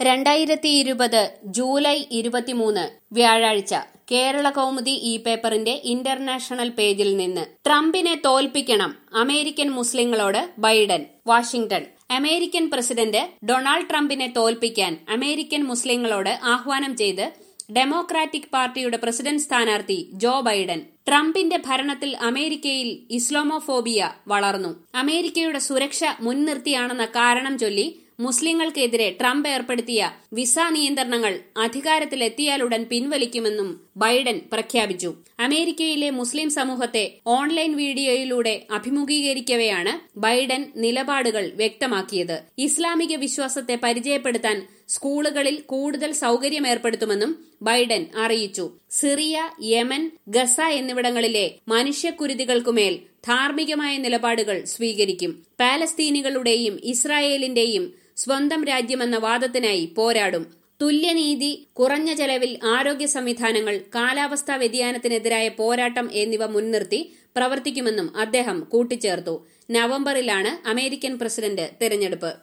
രണ്ടായിരത്തി ഇരുപത് ജൂലൈ ഇരുപത്തിമൂന്ന് വ്യാഴാഴ്ച കേരള കൗമുദി ഈ പേപ്പറിന്റെ ഇന്റർനാഷണൽ പേജിൽ നിന്ന് ട്രംപിനെ തോൽപ്പിക്കണം അമേരിക്കൻ മുസ്ലിങ്ങളോട് Biden Washington American president Donald ട്രംപിനെ തോൽപ്പിക്കാൻ അമേരിക്കൻ മുസ്ലിങ്ങളോട് ആഹ്വാനം ചെയ്ത് ഡെമോക്രാറ്റിക് പാർട്ടിയുടെ പ്രസിഡന്റ് സ്ഥാനാർത്ഥി ജോ ബൈഡൻ ട്രംപിന്റെ ഭരണത്തിൽ അമേരിക്കയിൽ ഇസ്ലാമോഫോബിയ വളർന്നു അമേരിക്കയുടെ സുരക്ഷ മുൻനിർത്തിയാണെന്ന കാരണം ചൊല്ലി മുസ്ലിങ്ങൾക്കെതിരെ ട്രംപ് ഏർപ്പെടുത്തിയ വിസ നിയന്ത്രണങ്ങൾ അധികാരത്തിലെത്തിയാലുടൻ പിൻവലിക്കുമെന്നും ബൈഡൻ പ്രഖ്യാപിച്ചു അമേരിക്കയിലെ മുസ്ലിം സമൂഹത്തെ ഓൺലൈൻ വീഡിയോയിലൂടെ അഭിമുഖീകരിക്കവെയാണ് ബൈഡൻ നിലപാടുകൾ വ്യക്തമാക്കിയത് ഇസ്ലാമിക വിശ്വാസത്തെ പരിചയപ്പെടുത്താൻ സ്കൂളുകളിൽ കൂടുതൽ സൌകര്യം ഏർപ്പെടുത്തുമെന്നും ബൈഡൻ അറിയിച്ചു സിറിയ യമൻ ഗസ എന്നിവിടങ്ങളിലെ മനുഷ്യക്കുരുതികൾക്കുമേൽ ധാർമ്മികമായ നിലപാടുകൾ സ്വീകരിക്കും പാലസ്തീനികളുടെയും ഇസ്രായേലിന്റെയും സ്വന്തം രാജ്യമെന്ന വാദത്തിനായി പോരാടും തുല്യനീതി കുറഞ്ഞ ചെലവിൽ ആരോഗ്യ സംവിധാനങ്ങൾ കാലാവസ്ഥാ വ്യതിയാനത്തിനെതിരായ പോരാട്ടം എന്നിവ മുൻനിർത്തി പ്രവർത്തിക്കുമെന്നും അദ്ദേഹം കൂട്ടിച്ചേർത്തു നവംബറിലാണ് അമേരിക്കൻ പ്രസിഡന്റ് തെരഞ്ഞെടുപ്പ്